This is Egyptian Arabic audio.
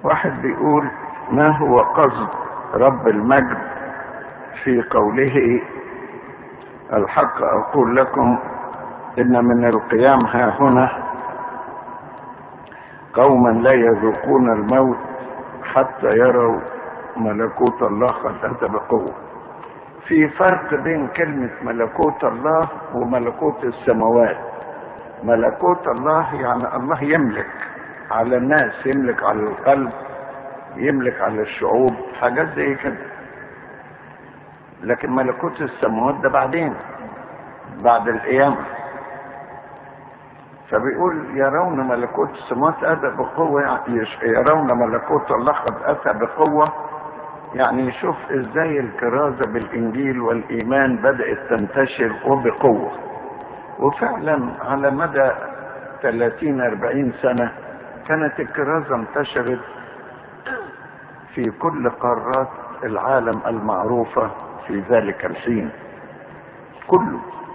واحد بيقول ما هو قصد رب المجد في قوله الحق اقول لكم ان من القيام ها هنا قوما لا يذوقون الموت حتى يروا ملكوت الله قد اتى بقوه في فرق بين كلمه ملكوت الله وملكوت السماوات ملكوت الله يعني الله يملك على الناس يملك على القلب يملك على الشعوب حاجات زي كده لكن ملكوت السماوات ده بعدين بعد القيامة فبيقول يرون ملكوت السماوات أتى بقوة يعني يرون ملكوت الله قد أتى بقوة يعني يشوف ازاي الكرازة بالإنجيل والإيمان بدأت تنتشر وبقوة وفعلا على مدى 30 40 سنة كانت الكرازة انتشرت في كل قارات العالم المعروفة في ذلك الحين كله